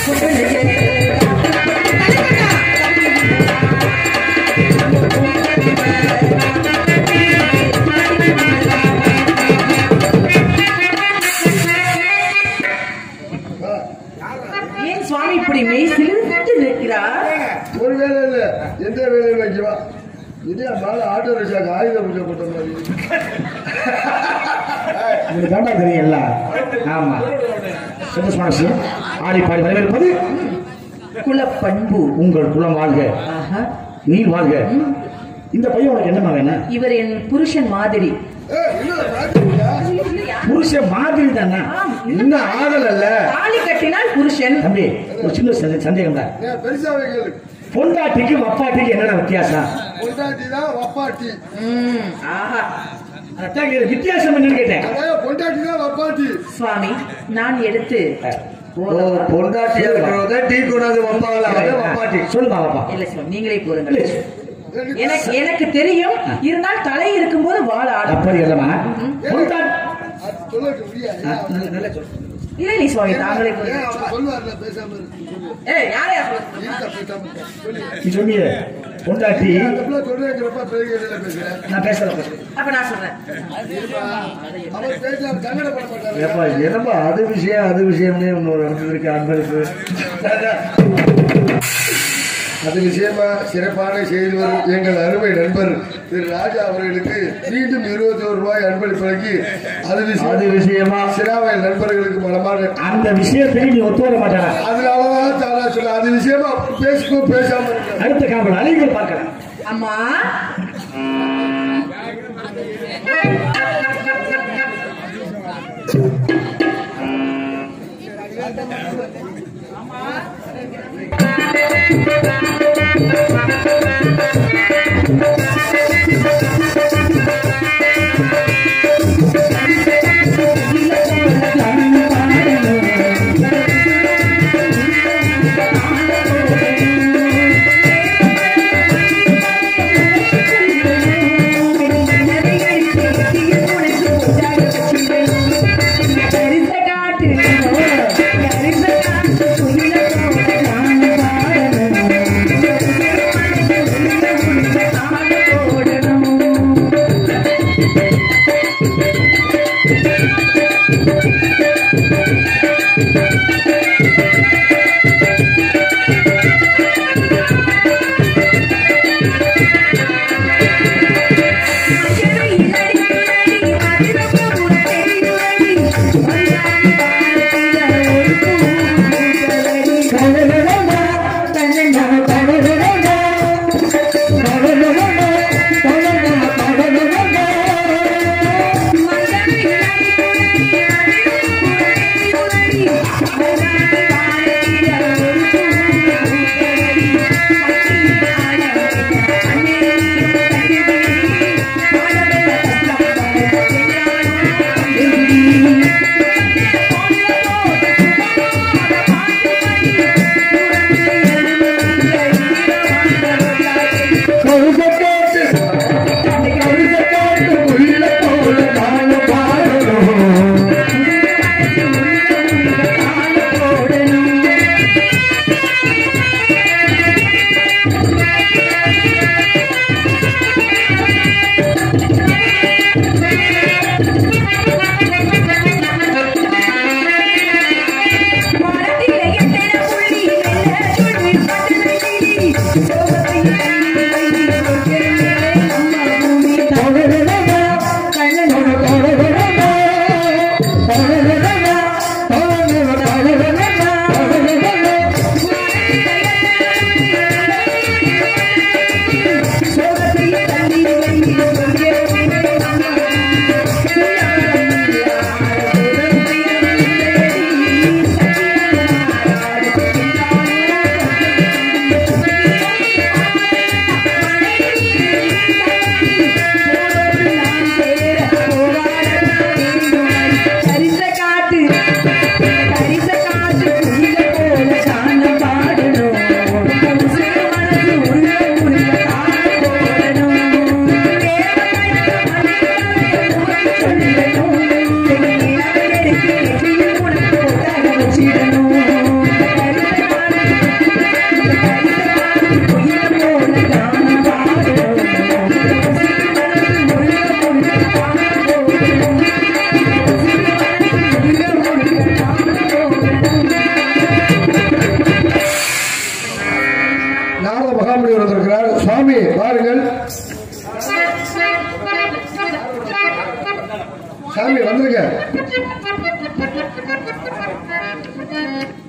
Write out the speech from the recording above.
ஏன் சுவாமி இப்படி மெய் சிலிர்த்து நிற்கிறார் ஒரு வேலை இல்ல எந்த வேலையும் வைக்கவா இதே மேல ஆட்டோ ரிக்ஷாக்கு ஆயுத பூஜை போட்ட மாதிரி உங்களுக்கு தாண்டா தெரியல ஆமா சந்தோஷமான விஷயம் ஆடி பாடி வரவேற்பது குலப்பண்பு உங்கள் குலம் வாழ்க ஆஹா. நீ வாழ்க இந்த பையன் உனக்கு என்னமா வேணும் இவர் என் புருஷன் மாதிரி ஏய், என்ன மாட்டிக்கிட்டியா? புருஷன் மாதிரி தானே ஆம், இன்னும் ஆகலல்ல தாலி கட்டினால் புருஷன் தம்பி ஒரு சின்ன சந்தே- சந்தேகம்டா ஏன் பெருசாவே கேளு பொண்டாட்டிக்கு வப்பாட்டிக்கு என்னடா வித்தியாசம் பொண்டாட்டி தான் வப்பாட்டி ம், ஆஹா அதான் கேக்குறேன். வித்தியாசம் என்னன்னு கேட்டேன் அதான் பொண்டாட்டி தான் வப்பாட்டி சுவாமி நான் எடுத்து பொண்டாட்டியா இருக்கிறவங்க டீ கொண்டாந்து வப்பாங்களா அதான் வப்பாட்டி சொல்லுமா பாப்பா இல்ல சுவாமி நீங்களே கூறுங்கள் எனக்கு எனக்கு தெரியும் இருந்தால் தலை இருக்கும்போது வாழ ஆடும் அப்படி இல்லமா பொண்டாட்டி அது சொல்லட்டும் முடியா ஆ, நல்ல- நல்ல சொல்லு. இல்லை நீ சுவாமி தாங்களே ஏன் கூறுங்கள் அவர் சொல்லுவார்ல பேசாம இருக்கு சொல்லு. ஏய் யாரையா சொல்றது? ஈஸியா பேசாம இருக்கு. சொல்லு. நீ சொன்னியே பொண்டாட்டி அந்த பிள்ளை சொல்றேங்கிறப்ப பெரிய இடையில பேசுறேன் நான் பேசல அப்ப நான் சொல்றேன் அவர் பேசினார் கன்னடப்பட மாட்டாரு ஏப்பா என்னப்பா அது விஷயம் அது விஷயம்னே இன்னொரு இடத்துல இருக்கு அன்பளிப்பு அது விஷயமா சிறப்பான செய்து வரும் எங்கள் அருமை நண்பர் திரு ராஜா அவர்களுக்கு மீண்டும் இருபத்தி ஒரு ரூபாய் அன்பளிப்பு வழங்கி அது அது விஷயம் விஷயமா சிறாவை நண்பர்களுக்கு மனமான அந்த விஷயத்துக்கு நீ ஒத்து வர மாட்டாரா அதனாலதான் தானா சொல்ல அது விஷயமா பேசிக்கும் பேசாம இருக்க அடுத்த காம்பல் அலைகள் பார்க்கலாம் அம்மா போடணும் சாமி வந்துருங்க